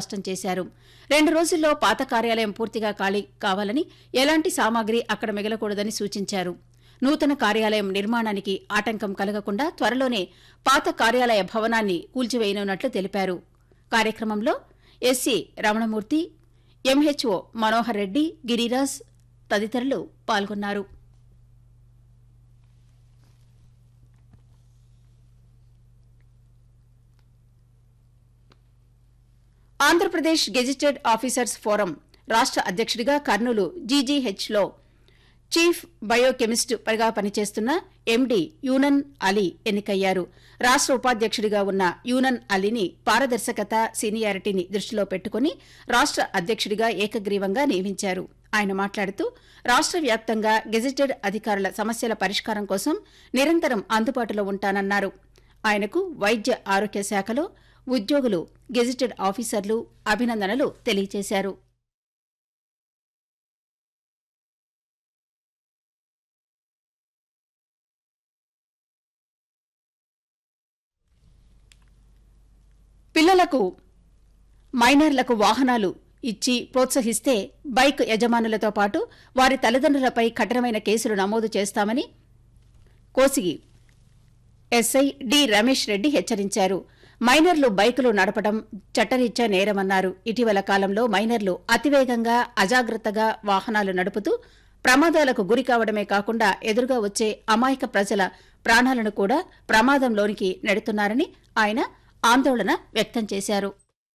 స్పష్టం చేశారు రెండు రోజుల్లో పాత కార్యాలయం పూర్తిగా ఖాళీ కావాలని ఎలాంటి సామాగ్రి అక్కడ మిగలకూడదని సూచించారు నూతన కార్యాలయం నిర్మాణానికి ఆటంకం కలగకుండా త్వరలోనే పాత కార్యాలయ భవనాన్ని కూల్చివేయనున్నట్లు తెలిపారు కార్యక్రమంలో ఎస్సీ రమణమూర్తి ఎంహెచ్ఓ మనోహర్ రెడ్డి గిరిరాజ్ తదితరులు పాల్గొన్నారు ఆంధ్రప్రదేశ్ గెజిటెడ్ ఆఫీసర్స్ ఫోరం రాష్ట అధ్యక్షుడిగా కర్నూలు జీజీహెచ్లో చీఫ్ బయోకెమిస్ట్ గా పనిచేస్తున్న ఎండీ యూనన్ అలీ ఎన్నికయ్యారు రాష్ట ఉపాధ్యక్షుడిగా ఉన్న యూనన్ అలీని పారదర్శకత సీనియారిటీని దృష్టిలో పెట్టుకుని రాష్ట అధ్యక్షుడిగా ఏకగ్రీవంగా నియమించారు ఆయన మాట్లాడుతూ రాష్ట వ్యాప్తంగా గెజిటెడ్ అధికారుల సమస్యల పరిష్కారం కోసం నిరంతరం అందుబాటులో ఉంటానన్నారు ఆయనకు వైద్య ఆరోగ్య శాఖలో ఉద్యోగులు గెజిటెడ్ ఆఫీసర్లు అభినందనలు తెలియజేశారు పిల్లలకు మైనర్లకు వాహనాలు ఇచ్చి ప్రోత్సహిస్తే బైక్ యజమానులతో పాటు వారి తల్లిదండ్రులపై కఠినమైన కేసులు నమోదు చేస్తామని కోసిగి ఎస్ఐ డి రమేష్ రెడ్డి హెచ్చరించారు మైనర్లు బైకులు నడపడం చట్టరీత్యా నేరమన్నారు ఇటీవల కాలంలో మైనర్లు అతివేగంగా అజాగ్రత్తగా వాహనాలు నడుపుతూ ప్రమాదాలకు గురి కావడమే కాకుండా ఎదురుగా వచ్చే అమాయక ప్రజల ప్రాణాలను కూడా ప్రమాదంలోనికి నెడుతున్నారని ఆయన ఆందోళన వ్యక్తం చేశారు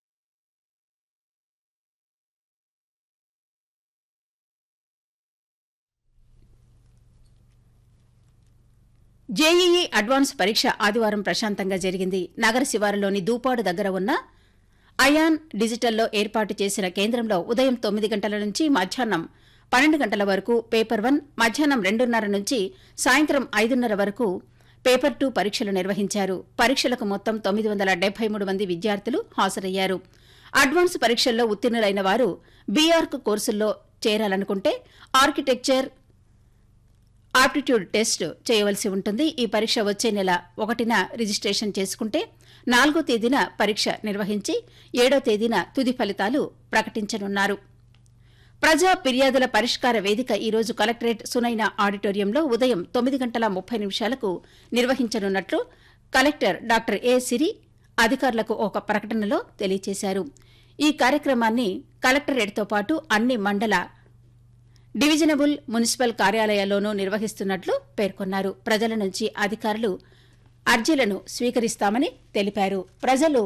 జేఈఈ అడ్వాన్స్ పరీక్ష ఆదివారం ప్రశాంతంగా జరిగింది నగర శివారులోని దూపాడు దగ్గర ఉన్న అయాన్ డిజిటల్లో ఏర్పాటు చేసిన కేంద్రంలో ఉదయం తొమ్మిది గంటల నుంచి మధ్యాహ్నం పన్నెండు గంటల వరకు పేపర్ వన్ మధ్యాహ్నం రెండున్నర నుంచి సాయంత్రం ఐదున్నర వరకు పేపర్ టూ పరీక్షలు నిర్వహించారు పరీక్షలకు మొత్తం తొమ్మిది వందల డెబ్బై మూడు మంది విద్యార్థులు హాజరయ్యారు అడ్వాన్స్ పరీక్షల్లో ఉత్తీర్ణులైన వారు బీఆర్క్ కోర్సుల్లో చేరాలనుకుంటే ఆర్కిటెక్చర్ ఆప్టిట్యూడ్ టెస్ట్ చేయవలసి ఉంటుంది ఈ పరీక్ష వచ్చే నెల ఒకటిన రిజిస్ట్రేషన్ చేసుకుంటే నాలుగో తేదీన పరీక్ష నిర్వహించి ఏడో తేదీన తుది ఫలితాలు ప్రకటించనున్నారు ప్రజా ఫిర్యాదుల పరిష్కార వేదిక ఈ రోజు కలెక్టరేట్ సునైన ఆడిటోరియంలో ఉదయం తొమ్మిది గంటల ముప్పై నిమిషాలకు నిర్వహించనున్నట్లు కలెక్టర్ డాక్టర్ ఏ సిరి అధికారులకు ఒక ప్రకటనలో తెలియజేశారు ఈ కార్యక్రమాన్ని కలెక్టరేట్తో పాటు అన్ని మండల డివిజనబుల్ మున్సిపల్ కార్యాలయాల్లోనూ నిర్వహిస్తున్నట్లు పేర్కొన్నారు ప్రజల నుంచి అధికారులు అర్జీలను స్వీకరిస్తామని తెలిపారు ప్రజలు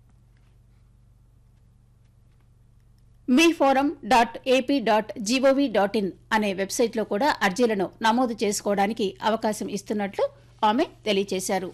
మీ forum dot AP dot GOV dot in అనే వెబ్సైట్లో కూడా అర్జీలను నమోదు చేసుకోవడానికి అవకాశం ఇస్తున్నట్లు ఆమె తెలియజేశారు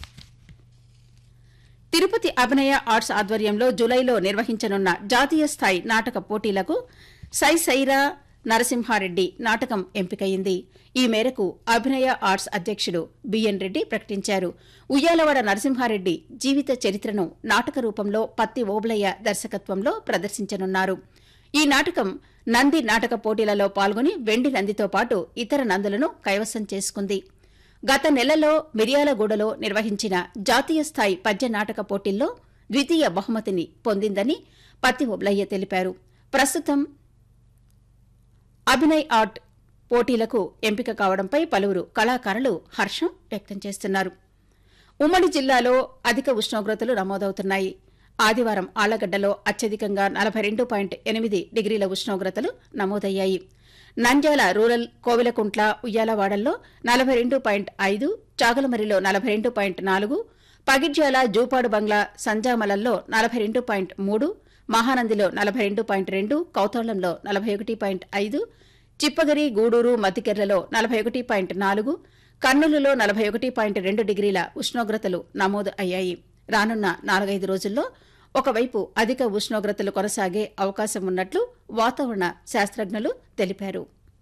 తిరుపతి అభినయ ఆర్ట్స్ ఆధ్వర్యంలో జులైలో నిర్వహించనున్న జాతీయ స్థాయి నాటక పోటీలకు సై సైరా నరసింహారెడ్డి నాటకం ఎంపికయింది ఈ మేరకు అభినయ ఆర్ట్స్ అధ్యక్షుడు బిఎన్ రెడ్డి ప్రకటించారు ఉయ్యాలవాడ నరసింహారెడ్డి జీవిత చరిత్రను నాటక రూపంలో పత్తి ఓబులయ్య దర్శకత్వంలో ప్రదర్శించనున్నారు ఈ నాటకం నంది నాటక పోటీలలో పాల్గొని వెండి నందితో పాటు ఇతర నందులను కైవసం చేసుకుంది గత నెలలో మిర్యాలగూడలో నిర్వహించిన జాతీయ స్థాయి పద్య నాటక పోటీల్లో ద్వితీయ బహుమతిని పొందిందని పత్తి ఓబ్లయ్య తెలిపారు ప్రస్తుతం అభినయ్ ఆర్ట్ పోటీలకు ఎంపిక కావడంపై పలువురు కళాకారులు హర్షం వ్యక్తం చేస్తున్నారు ఉమ్మడి జిల్లాలో అధిక ఉష్ణోగ్రతలు నమోదవుతున్నాయి ఆదివారం ఆళ్లగడ్డలో అత్యధికంగా నలభై రెండు పాయింట్ ఎనిమిది డిగ్రీల ఉష్ణోగ్రతలు నమోదయ్యాయి నంద్యాల రూరల్ కోవిలకుంట్ల ఉయ్యాలవాడల్లో నలభై రెండు పాయింట్ ఐదు చాగలమరిలో నలభై రెండు పాయింట్ నాలుగు పగిడ్యాల జూపాడు బంగ్లా సంజామలంలో నలభై రెండు పాయింట్ మూడు మహానందిలో నలభై రెండు పాయింట్ రెండు కౌతోళంలో నలభై ఒకటి పాయింట్ ఐదు చిప్పగిరి గూడూరు మతికెర్లలో నలభై ఒకటి పాయింట్ నాలుగు కర్నూలులో నలభై ఒకటి పాయింట్ రెండు డిగ్రీల ఉష్ణోగ్రతలు నమోదు అయ్యాయి రానున్న నాలుగైదు రోజుల్లో ఒకవైపు అధిక ఉష్ణోగ్రతలు కొనసాగే అవకాశం ఉన్నట్లు వాతావరణ శాస్త్రజ్ఞులు తెలిపారు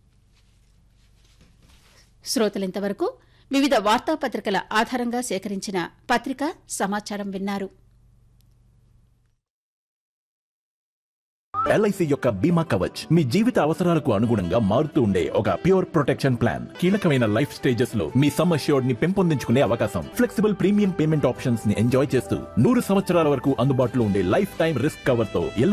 శ్రోతలింతవరకు వివిధ వార్తాపత్రికల ఆధారంగా సేకరించిన పత్రికా సమాచారం విన్నారు ఎల్ఐసి యొక్క బీమా కవచ్ మీ జీవిత అవసరాలకు అనుగుణంగా మారుతూ ఉండే ఒక ప్యూర్ ప్రొటెక్షన్ ప్లాన్ కీలకమైన లైఫ్ స్టేజెస్ లో మీ సమ్ అష్యూర్డ్ ని పెంపొందించుకునే అవకాశం ఫ్లెక్సిబుల్ ప్రీమియం పేమెంట్ ఆప్షన్స్ ని ఎంజాయ్ చేస్తూ నూరు సంవత్సరాల వరకు అందుబాటులో ఉండే లైఫ్ టైం రిస్క్ కవర్ తో